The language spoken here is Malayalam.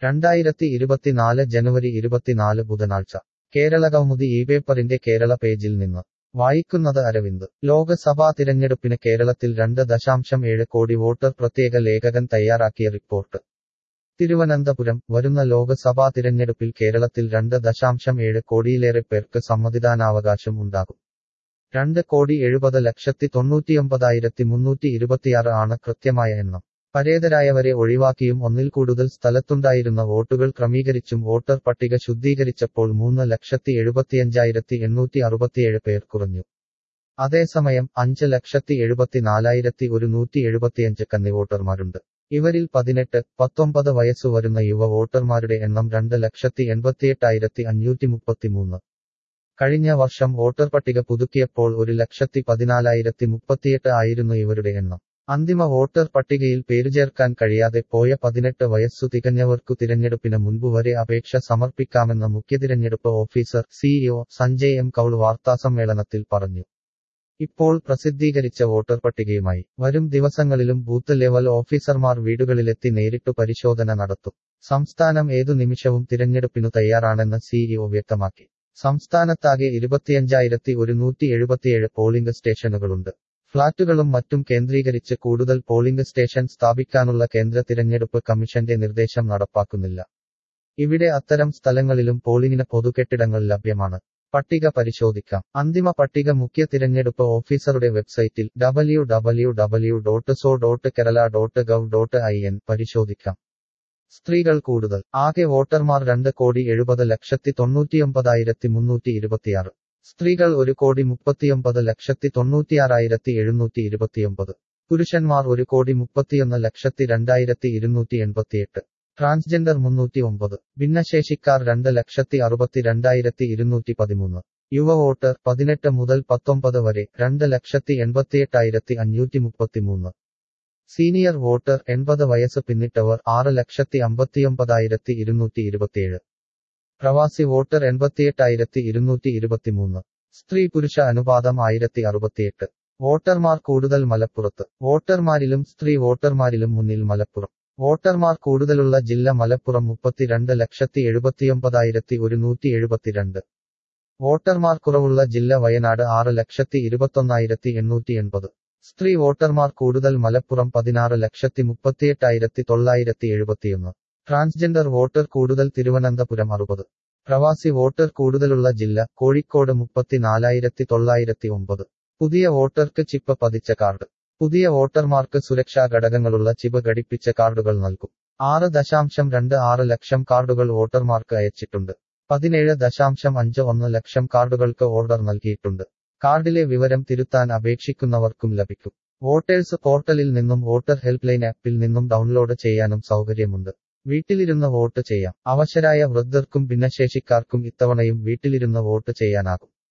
രണ്ടായിരത്തി ഇരുപത്തിനാല് ജനുവരി ഇരുപത്തിനാല് ബുധനാഴ്ച കേരള കൗമുദി ഈ പേപ്പറിന്റെ കേരള പേജിൽ നിന്ന് വായിക്കുന്നത് അരവിന്ദ് ലോക്സഭാ തിരഞ്ഞെടുപ്പിന് കേരളത്തിൽ രണ്ട് ദശാംശം ഏഴ് കോടി വോട്ടർ പ്രത്യേക ലേഖകൻ തയ്യാറാക്കിയ റിപ്പോർട്ട് തിരുവനന്തപുരം വരുന്ന ലോക്സഭാ തിരഞ്ഞെടുപ്പിൽ കേരളത്തിൽ രണ്ട് ദശാംശം ഏഴ് കോടിയിലേറെ പേർക്ക് സമ്മതിദാനാവകാശം ഉണ്ടാകും രണ്ട് കോടി എഴുപത് ലക്ഷത്തി തൊണ്ണൂറ്റിയൊമ്പതായിരത്തി മുന്നൂറ്റി ഇരുപത്തിയാറ് ആണ് കൃത്യമായ എണ്ണം പരേതരായവരെ ഒഴിവാക്കിയും ഒന്നിൽ കൂടുതൽ സ്ഥലത്തുണ്ടായിരുന്ന വോട്ടുകൾ ക്രമീകരിച്ചും വോട്ടർ പട്ടിക ശുദ്ധീകരിച്ചപ്പോൾ മൂന്ന് ലക്ഷത്തി എഴുപത്തിയഞ്ചായിരത്തി എണ്ണൂറ്റി അറുപത്തിയേഴ് പേർ കുറഞ്ഞു അതേസമയം അഞ്ച് ലക്ഷത്തി എഴുപത്തിനാലായിരത്തി ഒരുന്നൂറ്റി എഴുപത്തിയഞ്ച് കന്നി വോട്ടർമാരുണ്ട് ഇവരിൽ പതിനെട്ട് പത്തൊമ്പത് വയസ്സു വരുന്ന യുവ വോട്ടർമാരുടെ എണ്ണം രണ്ട് ലക്ഷത്തി എൺപത്തിയെട്ടായിരത്തി അഞ്ഞൂറ്റി മുപ്പത്തിമൂന്ന് കഴിഞ്ഞ വർഷം വോട്ടർ പട്ടിക പുതുക്കിയപ്പോൾ ഒരു ലക്ഷത്തി പതിനാലായിരത്തി മുപ്പത്തിയെട്ട് ആയിരുന്നു ഇവരുടെ എണ്ണം അന്തിമ വോട്ടർ പട്ടികയിൽ പേരുചേർക്കാൻ കഴിയാതെ പോയ പതിനെട്ട് വയസ്സു തികഞ്ഞവർക്കു തിരഞ്ഞെടുപ്പിന് മുൻപ് വരെ അപേക്ഷ സമർപ്പിക്കാമെന്ന് മുഖ്യ തിരഞ്ഞെടുപ്പ് officer CEO Sanjay M Kaul വാർത്താസമ്മേളനത്തിൽ പറഞ്ഞു ഇപ്പോൾ പ്രസിദ്ധീകരിച്ച വോട്ടർ പട്ടികയുമായി വരും ദിവസങ്ങളിലും ബൂത്ത് ലെവൽ ഓഫീസർമാർ വീടുകളിലെത്തി നേരിട്ടു പരിശോധന നടത്തും സംസ്ഥാനം ഏതു നിമിഷവും തിരഞ്ഞെടുപ്പിനു തയ്യാറാണെന്ന് സിഇഒ വ്യക്തമാക്കി സംസ്ഥാനത്താകെ ഇരുപത്തിയഞ്ചായിരത്തി ഒരുന്നൂറ്റി എഴുപത്തിയേഴ് പോളിംഗ് സ്റ്റേഷനുകളുണ്ട് ഫ്ളാറ്റുകളും മറ്റും കേന്ദ്രീകരിച്ച് കൂടുതൽ പോളിംഗ് സ്റ്റേഷൻ സ്ഥാപിക്കാനുള്ള കേന്ദ്ര തിരഞ്ഞെടുപ്പ് കമ്മീഷന്റെ നിർദ്ദേശം നടപ്പാക്കുന്നില്ല ഇവിടെ അത്തരം സ്ഥലങ്ങളിലും പോളിംഗിന് പൊതുകെട്ടിടങ്ങൾ ലഭ്യമാണ് പട്ടിക പരിശോധിക്കാം അന്തിമ പട്ടിക മുഖ്യ തിരഞ്ഞെടുപ്പ് ഓഫീസറുടെ വെബ്സൈറ്റിൽ W W W dot so dot Kerala dot gov dot I N പരിശോധിക്കാം സ്ത്രീകൾ കൂടുതൽ ആകെ വോട്ടർമാർ രണ്ട് കോടി എഴുപത് ലക്ഷത്തി തൊണ്ണൂറ്റിയൊമ്പതായിരത്തി മുന്നൂറ്റി ഇരുപത്തിയാറ് സ്ത്രീകൾ ഒരു കോടി മുപ്പത്തിയൊമ്പത് ലക്ഷത്തി തൊണ്ണൂറ്റിയാറായിരത്തി എഴുന്നൂറ്റി ഇരുപത്തിയൊമ്പത് പുരുഷന്മാർ ഒരു കോടി മുപ്പത്തിയൊന്ന് ലക്ഷത്തി രണ്ടായിരത്തി ഇരുന്നൂറ്റി എൺപത്തിയെട്ട് ട്രാൻസ്ജെൻഡർ മുന്നൂറ്റി ഒമ്പത് ഭിന്നശേഷിക്കാർ രണ്ട് ലക്ഷത്തി അറുപത്തി രണ്ടായിരത്തി ഇരുന്നൂറ്റി പതിമൂന്ന് യുവ വോട്ടർ പതിനെട്ട് മുതൽ പത്തൊമ്പത് വരെ രണ്ട് ലക്ഷത്തി എൺപത്തിയെട്ടായിരത്തി അഞ്ഞൂറ്റി മുപ്പത്തിമൂന്ന് സീനിയർ വോട്ടർ എൺപത് വയസ്സ് പിന്നിട്ടവർ ആറ് ലക്ഷത്തി അമ്പത്തിയൊമ്പതായിരത്തി ഇരുന്നൂറ്റി ഇരുപത്തിയേഴ് പ്രവാസി വോട്ടർ എൺപത്തിയെട്ടായിരത്തി ഇരുന്നൂറ്റി ഇരുപത്തിമൂന്ന് സ്ത്രീ പുരുഷ അനുപാതം ആയിരത്തി അറുപത്തിയെട്ട് വോട്ടർമാർ കൂടുതൽ മലപ്പുറത്ത് വോട്ടർമാരിലും സ്ത്രീ വോട്ടർമാരിലും മുന്നിൽ മലപ്പുറം വോട്ടർമാർ കൂടുതലുള്ള ജില്ല മലപ്പുറം മുപ്പത്തിരണ്ട് ലക്ഷത്തി എഴുപത്തിയൊമ്പതായിരത്തി ഒരുന്നൂറ്റി എഴുപത്തിരണ്ട് വോട്ടർമാർ കുറവുള്ള ജില്ല വയനാട് ആറ് ലക്ഷത്തി ഇരുപത്തൊന്നായിരത്തി എണ്ണൂറ്റി എൺപത് സ്ത്രീ വോട്ടർമാർ കൂടുതൽ മലപ്പുറം പതിനാറ് ലക്ഷത്തി മുപ്പത്തിയെട്ടായിരത്തി തൊള്ളായിരത്തി എഴുപത്തിയൊന്ന് ട്രാൻസ്ജെൻഡർ വോട്ടർ കൂടുതൽ തിരുവനന്തപുരം അറുപത് പ്രവാസി വോട്ടർ കൂടുതലുള്ള ജില്ല കോഴിക്കോട് മുപ്പത്തിനാലായിരത്തി തൊള്ളായിരത്തി ഒമ്പത് പുതിയ വോട്ടർക്ക് ചിപ്പ് പതിച്ച കാർഡ് പുതിയ വോട്ടർമാർക്ക് സുരക്ഷാ ഘടകങ്ങളുള്ള ചിപ്പ് ഘടിപ്പിച്ച കാർഡുകൾ നൽകും ആറ് ദശാംശം രണ്ട് ആറ് ലക്ഷം കാർഡുകൾ വോട്ടർമാർക്ക് അയച്ചിട്ടുണ്ട് പതിനേഴ് ദശാംശം അഞ്ച് ഒന്ന് ലക്ഷം കാർഡുകൾക്ക് ഓർഡർ നൽകിയിട്ടുണ്ട് കാർഡിലെ വിവരം തിരുത്താൻ അപേക്ഷിക്കുന്നവർക്കും ലഭിക്കും വോട്ടേഴ്സ് പോർട്ടലിൽ നിന്നും വോട്ടർ ഹെൽപ്പ് ലൈൻ ആപ്പിൽ നിന്നും ഡൗൺലോഡ് ചെയ്യാനും സൗകര്യമുണ്ട് വീട്ടിലിരുന്ന് വോട്ട് ചെയ്യാം അവശരായ വൃദ്ധർക്കും ഭിന്നശേഷിക്കാർക്കും ഇത്തവണയും വീട്ടിലിരുന്ന് വോട്ട് ചെയ്യാനാകും